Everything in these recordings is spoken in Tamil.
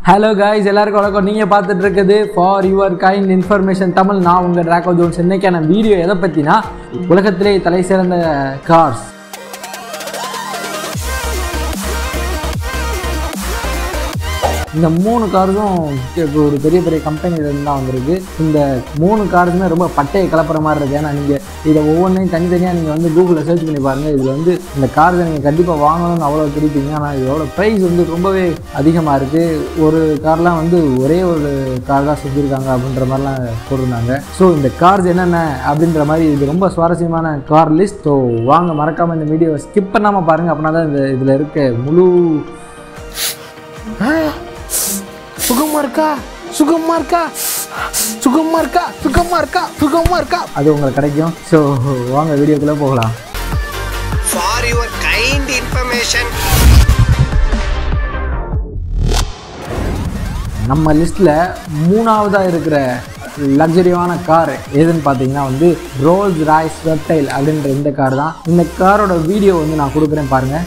ஹலோ காய்ஸ் எல்லாருக்கும் வணக்கம் நீங்கள் பார்த்துட்டு இருக்குது for your kind information Tamil நான் உங்கள் ட்ராக்கோ ஜோன்ஸ் இன்னைக்கான வீடியோ எதை பற்றினா உலகத்திலே தலை சிறந்த கார்ஸ் இந்த மூணு கார்ஸும் இப்போ ஒரு பெரிய பெரிய கம்பெனிலேருந்து தான் வந்திருக்கு இந்த மூணு கார்ஸுமே ரொம்ப பட்டையை கலப்புற மாதிரி இருக்குது ஏன்னா நீங்கள் இதை ஒவ்வொன்றையும் தனித்தனியாக நீங்கள் வந்து கூகுளில் சர்ச் பண்ணி பாருங்கள் இதில் வந்து இந்த கார்ஸை நீங்கள் கண்டிப்பாக வாங்கணும்னு அவ்வளோ திருப்பீங்க ஆனால் இதோட ப்ரைஸ் வந்து ரொம்பவே அதிகமாக இருக்குது ஒரு கார்லாம் வந்து ஒரே ஒரு கார் தான் செஞ்சுருக்காங்க அப்படின்ற மாதிரிலாம் போட்டிருந்தாங்க ஸோ இந்த கார்ஸ் என்னென்ன அப்படின்ற மாதிரி இது ரொம்ப சுவாரஸ்யமான கார் லிஸ்ட் ஸோ வாங்க மறக்காமல் இந்த வீடியோவை ஸ்கிப் பண்ணாமல் பாருங்கள் அப்படின்னா தான் இந்த இதில் இருக்க முழு சுகமா இருக்கா சுகமா இருக்கா சுகமா இருக்கா சுகமா இருக்கா சுகமா இருக்கா அது உங்களுக்கு கிடைக்கும் ஸோ வாங்க வீடியோக்குள்ளே போகலாம் for your kind information நம்ம லிஸ்ட்டில் மூணாவதாக இருக்கிற லக்ஸரியான கார் எதுன்னு பார்த்தீங்கன்னா வந்து ரோல்ஸ் ராய்ஸ் வெப்டைல் அப்படின்ற இந்த கார் தான் இந்த காரோட வீடியோ வந்து நான் கொடுக்குறேன் பாருங்கள்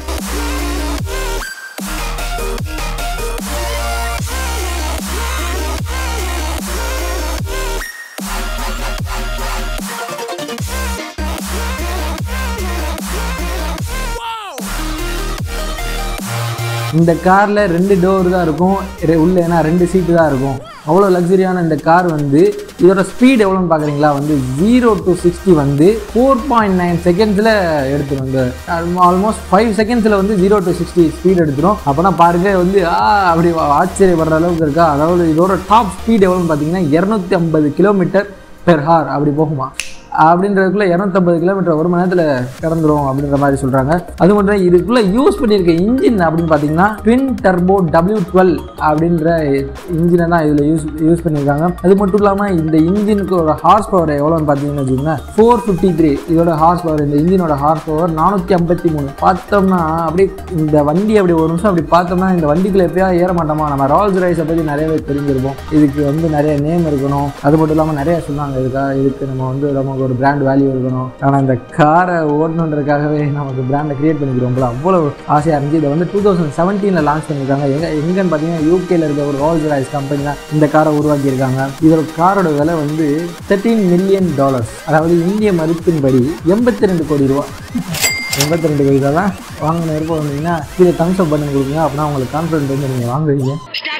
இந்த காரில் ரெண்டு டோர் தான் இருக்கும் ரெ- உள்ள ஏன்னா ரெண்டு சீட்டு தான் இருக்கும் அவ்வளோ லக்ஸரியான இந்த கார் வந்து இதோட ஸ்பீட் எவ்வளோன்னு பார்க்குறீங்களா வந்து ஜீரோ டு சிக்ஸ்டி வந்து ஃபோர் பாயிண்ட் நைன் செகண்ட்ஸில் எடுத்துரும் இந்த ஆல்மோஸ்ட் ஃபைவ் செகண்ட்ஸில் வந்து ஜீரோ டு சிக்ஸ்டி ஸ்பீட் எடுத்துரும் அப்போனா பாருங்க வந்து ஆ அப்படி ஆச்சரியப்படுற அளவுக்கு இருக்கா அதாவது இதோட டாப் ஸ்பீட் எவ்வளோன்னு பார்த்தீங்கன்னா இரநூத்தி ஐம்பது கிலோமீட்டர் பெர் ஹார் அப்படி போகுமா அப்படின்றதுக்குள்ள இரநூத்தம்பது கிலோமீட்டர் ஒரு மணி நேரத்தில் கடந்துரும் அப்படின்ற மாதிரி சொல்கிறாங்க அது மட்டும் இல்ல, இதுக்குள்ள யூஸ் பண்ணியிருக்க இன்ஜின் அப்படின்னு பார்த்தீங்கன்னா ட்வின் டர்போ டபிள்யூ டுவெல் அப்படின்ற இன்ஜினை தான் இதில் யூஸ் யூஸ் பண்ணியிருக்காங்க அது மட்டும் இல்லாமல் இந்த இன்ஜினுக்கு ஒரு ஹார்ஸ் பவர் எவ்வளோன்னு பார்த்தீங்கன்னு வச்சுக்கோங்களேன் ஃபோர் ஃபிஃப்டி த்ரீ இதோட ஹார்ஸ் பவர் இந்த இன்ஜினோட ஹார்ஸ் பவர் நானூற்றி ஐம்பத்தி மூணு பார்த்தோம்னா அப்படியே இந்த வண்டி அப்படி ஒரு நிமிஷம் அப்படி பார்த்தோம்னா இந்த வண்டிக்குள்ள எப்பயா ஏற மாட்டோமா நம்ம ரால்ஸ் ரைஸை பற்றி நிறையவே தெரிஞ்சிருப்போம் இதுக்கு வந்து நிறைய நேம் இருக்கணும் அது மட்டும் இல்லாமல் நிறைய சொன்னாங்க இதுக்காக இதுக்கு நம்ம வந்து நமக்கு ஒரு பிராண்ட் வேல்யூ இருக்கணும் ஆனால் இந்த காரை ஓடணுன்றதுக்காகவே நமக்கு பிராண்டை கிரியேட் பண்ணிக்கிறோம்ல அவ்வளோ ஆசையாக இருந்துச்சு இதை வந்து டூ தௌசண்ட் செவன்டீனில் லான்ச் பண்ணியிருக்காங்க எங்க எங்கன்னு பார்த்தீங்கன்னா யூகேல இருக்க ஒரு ரால்ஸ் ராய்ஸ் கம்பெனி தான் இந்த காரை உருவாக்கியிருக்காங்க இதோட காரோட விலை வந்து தேர்ட்டீன் மில்லியன் டாலர்ஸ் அதாவது இந்திய மதிப்பின்படி எண்பத்தி ரெண்டு கோடி ரூபா எண்பத்தி ரெண்டு கோடி தான் வாங்கின விருப்பம் வந்தீங்கன்னா கீழே தம்ஸ் அப் பண்ணி கொடுங்க அப்படின்னா உங்களுக்கு கான்ஃபிடென்ட் வந்து நீங்கள் வாங்குவீங்க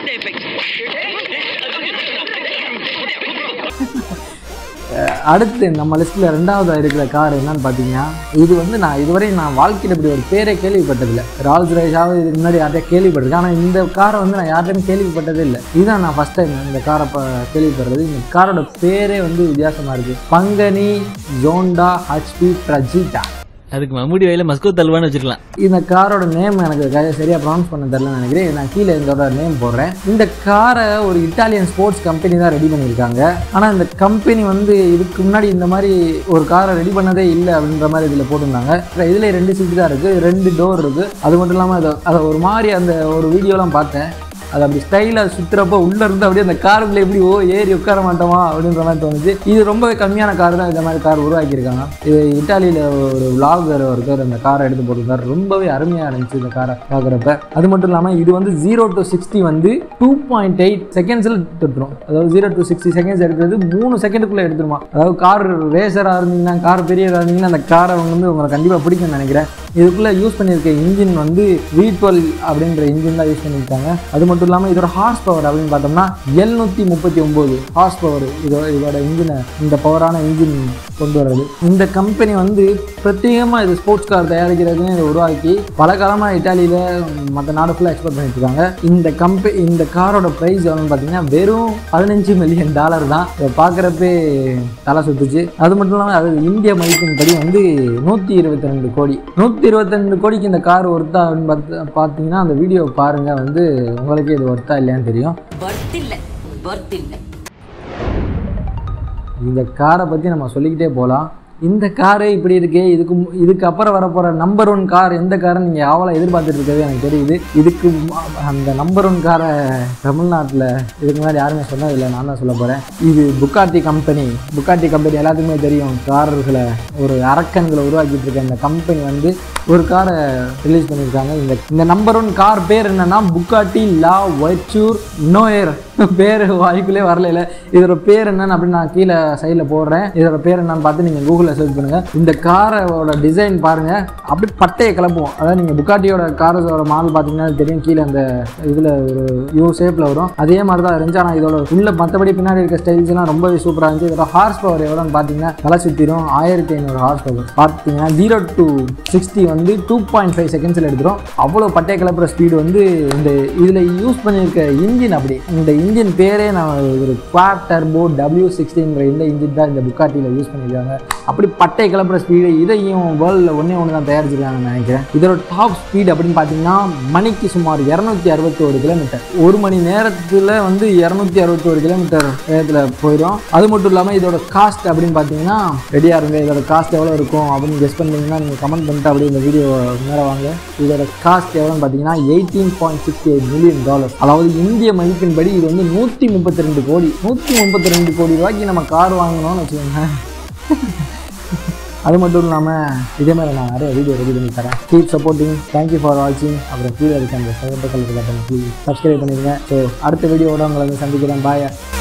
அஹ் அடுத்து நம்ம லிஸ்ட்டில் ரெண்டாவதாக இருக்கிற கார் என்னன்னு பார்த்தீங்கன்னா இது வந்து நான் இதுவரை நான் வாழ்க்கையில் இப்படி ஒரு பேரே கேள்விப்பட்டதில்லை ரால்ஸ் ரைஸாவது இதுக்கு முன்னாடி யார்ட்டையும் கேள்விப்பட்டிருக்கேன் ஆனால் இந்த காரை வந்து நான் யார்ட்டையும் கேள்விப்பட்டதே இல்லை இதுதான் நான் ஃபஸ்ட் டைம் இந்த காரை இப்போ கேள்விப்படுறது இந்த காரோட பேரே வந்து வித்தியாசமாக இருக்குது பங்கனி ஜோண்டா ஹச்பி பிரஜிட்டா அதுக்கு மம்முடி வயல மஸ்கோ தல்வான்னு வச்சிருக்கலாம் இந்த காரோட நேம் எனக்கு க- சரியா ப்ரொனவுன்ஸ் பண்ண தெரியலன்னு நினைக்கிறேன் நான் கீழே இதோட நேம் போடுறேன் இந்த காரை ஒரு இட்டாலியன் ஸ்போர்ட்ஸ் கம்பெனி தான் ரெடி பண்ணியிருக்காங்க ஆனால் இந்த கம்பெனி வந்து இதுக்கு முன்னாடி இந்த மாதிரி ஒரு காரை ரெடி பண்ணதே இல்லை அப்படின்ற மாதிரி இதில் போட்டிருந்தாங்க இதில் ரெண்டு சீட்டு தான் இருக்குது ரெண்டு டோர் இருக்குது அது மட்டும் இல்லாமல் அதை அதை ஒரு மாதிரி அந்த ஒரு வீடியோலாம் பார்த்தேன் அது அப்படி ஸ்டைலாக சுற்றுறப்போ உள்ளே இருந்து அப்படியே அந்த காருக்குள்ளே எப்படி ஓ ஏறி உட்கார மாட்டோமா அப்படின்ற மாதிரி தோணுச்சு இது ரொம்பவே கம்மியான கார் தான் இந்த மாதிரி கார் உருவாக்கியிருக்காங்க இது இட்டாலியில் ஒரு vlogger ஒருத்தர் அந்த காரை எடுத்து போட்டிருந்தார் ரொம்பவே அருமையாக இருந்துச்சு இந்த காரை பார்க்குறப்ப அது மட்டும் இல்லாமல் இது வந்து ஜீரோ டு சிக்ஸ்டி வந்து டூ பாயிண்ட் எயிட் செகண்ட்ஸில் எடுத்துரும் அதாவது ஜீரோ டு சிக்ஸ்டி செகண்ட்ஸ் எடுக்கிறது மூணு செகண்டுக்குள்ளே எடுத்துருமா அதாவது கார் ரேசராக இருந்தீங்கன்னா கார் பெரியதாக இருந்தீங்கன்னா அந்த காரை வந்து உங்களை கண்டிப்பாக பிடிக்கும்னு நினைக்கிறேன் இதுக்குள்ளே யூஸ் பண்ணியிருக்க இன்ஜின் வந்து வி டுவெல் அப்படின்ற இன்ஜின் தான் யூஸ் பண்ணியிருக்காங்க அது மட்டும் இல்லாமல் இதோட ஹார்ஸ் பவர் அப்படின்னு பார்த்தோம்னா எழுநூற்றி முப்பத்தி ஒம்பது ஹார்ஸ் பவர் இதோ இதோட இன்ஜினை இந்த பவரான இன்ஜின் கொண்டு வர்றது இந்த கம்பெனி வந்து பிரத்யேகமாக இது ஸ்போர்ட்ஸ் கார் தயாரிக்கிறதுன்னு இதை உருவாக்கி பல காலமாக இட்டாலியில் மற்ற நாடு ஃபுல்லாக எக்ஸ்போர்ட் பண்ணிட்டு இருக்காங்க இந்த கம்பெனி இந்த காரோட ப்ரைஸ் எவ்வளோன்னு பார்த்தீங்கன்னா வெறும் பதினஞ்சு மில்லியன் டாலர் தான் இதை பார்க்குறப்பே தலை சுத்துச்சு அது மட்டும் இல்லாமல் அது இந்திய மதிப்பின்படி வந்து நூற்றி இருபத்தி ரெண்டு கோடி நூற்றி இருபத்தி ரெண்டு கோடிக்கு இந்த கார் ஒர்த்தா அப்படின்னு பார்த்து பார்த்தீங்கன்னா அந்த வீடியோ பாருங்கள் வந்து உங்களுக்கே இது ஒர்த்தா இல்லையான்னு தெரியும் ಬರ್ತ್ ಇಲ್ಲ ಬರ್ತ್ ಇಲ್ಲ இந்த காரை பற்றி நம்ம சொல்லிக்கிட்டே போகலாம் இந்த காரு இப்படி இருக்கே இதுக்கு மு- இதுக்கு அப்புறம் வரப்போகிற நம்பர் ஒன் கார் எந்த காரை நீங்கள் ஆவலாக எதிர்பார்த்துட்டு இருக்கிறது எனக்கு தெரியுது இதுக்கு ம- அந்த நம்பர் ஒன் காரை தமிழ்நாட்டில் இதுக்கு முன்னாடி யாருமே சொன்னதில்லை நான் தான் சொல்ல போகிறேன் இது புக்காட்டி கம்பெனி புக்காட்டி கம்பெனி எல்லாத்துக்குமே தெரியும் கார்களை ஒரு அரக்கன்களை உருவாக்கிட்டு இருக்க இந்த கம்பெனி வந்து ஒரு காரை ரிலீஸ் பண்ணியிருக்காங்க இந்த இந்த நம்பர் ஒன் கார் பேர் என்னன்னா புக்காட்டி லா ஒய்ச்சூர் நோயர் பேர் வாய்க்குள்ளே வரல இல்லை இதோட பேர் என்னன்னு அப்படின்னு நான் கீழே சைடில் போடுறேன் இதோட பேர் என்னன்னு பார்த்து நீங்கள் கூகுளில் சர்ச் பண்ணுங்கள் இந்த காரோட டிசைன் பாருங்கள் அப்படி பட்டையை கிளப்புவோம் அதாவது நீங்கள் புக்காட்டியோட காரோட மாடல் பார்த்தீங்கன்னா தெரியும் கீழே அந்த இதில் ஒரு யூ ஷேப்பில் வரும் அதே மாதிரி தான் இருந்துச்சு ஆனால் இதோட உள்ள மற்றபடி பின்னாடி இருக்க ஸ்டைல்ஸ்லாம் ரொம்பவே சூப்பராக இருந்துச்சு இதோட ஹார்ஸ் பவர் எவ்வளோன்னு பார்த்தீங்கன்னா தலை சுற்றிடும் ஆயிரத்தி ஐநூறு ஹார்ஸ் பவர் பார்த்தீங்கன்னா ஜீரோ டு சிக்ஸ்டி வந்து டூ பாயிண்ட் ஃபைவ் செகண்ட்ஸில் எடுத்துரும் அவ்வளோ பட்டை கிளப்புற ஸ்பீடு வந்து இந்த இதில் யூஸ் பண்ணியிருக்க இன்ஜின் அப்படி இந்த இன்ஜின் பேரே நான் ஒரு குவாட் டர்போ டபிள்யூ சிக்ஸ்டின்ற இந்த இன்ஜின் தான் இந்த புக்காட்டியில் யூஸ் பண்ணியிருக்காங்க அப்படி பட்டை கிளப்புற ஸ்பீடு இதையும் வேர்ல்டில் ஒன்றே ஒன்று தான் தயாரிச்சிருக்காங்கன்னு நினைக்கிறேன் இதோட டாப் ஸ்பீட் அப்படின்னு பார்த்தீங்கன்னா மணிக்கு சுமார் இரநூத்தி அறுபத்தோரு கிலோமீட்டர் ஒரு மணி நேரத்தில் வந்து இரநூத்தி அறுபத்தோரு கிலோமீட்டர் வேகத்தில் போயிடும் அது மட்டும் இல்லாமல் இதோட காஸ்ட் அப்படின்னு பார்த்தீங்கன்னா ரெடியாக இருங்க இதோட காஸ்ட் எவ்வளோ இருக்கும் அப்படின்னு கெஸ் பண்ணீங்கன்னா நீங்கள் கமெண்ட் பண்ணிட்டு அப்படியே இந்த வீடியோ நேரம் வாங்க இதோட காஸ்ட் எவ்வளோன்னு பார்த்தீங்கன்னா eighteen point sixty eight million dollar அதாவது இந்திய மதிப்பின்படி இது வந்து நூற்றி முப்பத்தி ரெண்டு கோடி நூற்றி முப்பத்தி ரெண்டு கோடி ரூபாய்க்கு நம்ம கார் வாங்கினோம்னு வச்சுக்கோங்க அது மட்டும் இல்லாமல் இதே மாதிரி நான் நிறைய வீடியோ ரெடி பண்ணி தரேன் கீப் சப்போர்ட்டிங் தேங்க்யூ ஃபார் வாட்சிங் அப்புறம் கீழே இருக்க அந்த சகோதர கல்வி ப்ளீஸ் சப்ஸ்கிரைப் பண்ணிடுங்க ஸோ அடுத்த வீடியோவோட உங்களை வந்து சந்திக்கிறேன் பாய்